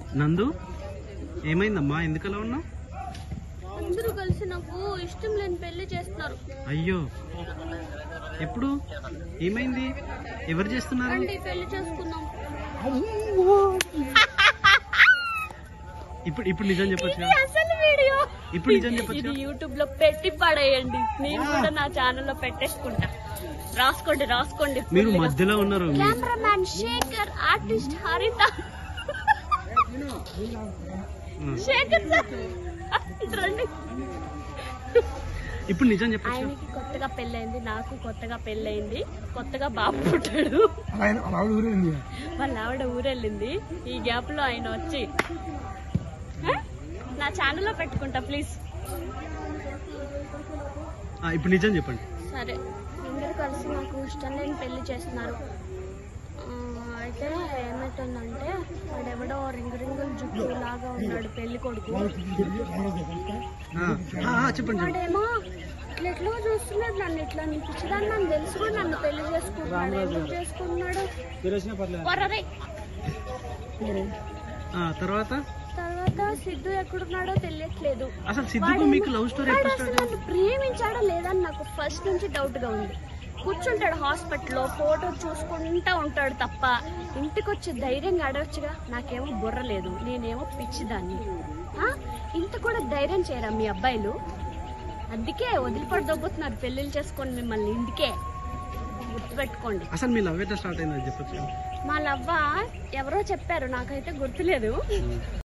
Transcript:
నందు ఏమైందమ్మా ఎందుకలా ఉన్నావు అందరూ కలిసి నాకు ఇష్టం లేని పెళ్లి చేస్తున్నారు అయ్యో ఎప్పుడు ఏమైంది ఎవరు చేస్తున్నారు రండి పెళ్లి చేసుకుందాం ఇప్పుడు ఇప్పుడు నిజం చెప్పొచ్చు ఇది అసలు వీడియో ఇప్పుడు నిజం చెప్పొచ్చు ఇది యూట్యూబ్ లో పెట్టి పడేయండి నేను కూడా నా ఛానల్ లో పెట్టేసుకుంటా రాసుకోండి రాసుకోండి మీరు మధ్యలో ఉన్నారు మీ- కెమెరామ్యాన్ శేఖర్ ఆర్టిస్ట్ హరిత ఆ. శేఖర్ సార్ ఇటు రండి ఇప్పుడు నిజం చెప్పొచ్చు ఆయనకి కొత్తగా పెళ్ళైంది నాకు కొత్తగా పెళ్ళైంది కొత్తగా బాబు పుట్టాడు వాళ్ళ ఆవిడ ఊరెళ్ళింది ఈ గ్యాప్ లో ఆయన వచ్చి ఆ? నా ఛానల్లో పెట్టుకుంటా ప్లీజ్ ఆ, ఇప్పుడు నిజం చెప్పండి సరే అందరూ కలిసి నాకు ఇష్టం లేని పెళ్లి చేస్తున్నారు ఆ, అయితే ఏమవుతుందంటే వాడెవడో రింగు రింగుల జుట్టు లాగా ఉన్నాడు పెళ్లి కొడుకు ఆ, ఆ, ఆ, చెప్పండి చెప్పండి వాడేమో ఇట్లా ఎట్లా చూస్తున్నాడు నన్ను ఇట్లా నీ పిచ్చిదాన్ని నన్ను తెలుసు కూడా నన్ను పెళ్లి చేసుకుంటున్నాడు ఎందుకు చేసుకుంటున్నాడు వరరే. ఆ, తర్వాత తర్వాత సిద్ధు ఎక్కడున్నాడో తెలియట్లేదు అసలు సిద్ధుకు వాడేమో- మీకు లవ్ స్టోరీ వాడు ఎప్పుడు అసలు స్టార్ట్ నన్ను ప్రేమించాడా లేదా అని నాకు ఫస్ట్ నుంచి డౌట్ గా ఉంది కూర్చుంటాడు హాస్పిటల్లో ఫోటో చూసుకుంటా ఉంటాడు తప్ప ఇంటికి వచ్చి ధైర్యంగా అడగచ్చుగా నాకేమో బుర్ర లేదు నేనేమో పిచ్చిదాన్ని ఆ? ఇంత కూడా ధైర్యం చేయరా మీ అబ్బాయిలు అందుకే వదిలిపడి దొబ్బుతున్నారు పెళ్లిళ్ళు చేసుకొని మిమ్మల్ని ఇందుకే గుర్తుపెట్టుకోండి అసలు మీ లవ్ ఎట్లా స్టార్ట్ అయింది అది చెప్పొచ్చు మా లవ్వ ఎవరో చెప్పారు నాకైతే గుర్తులేదు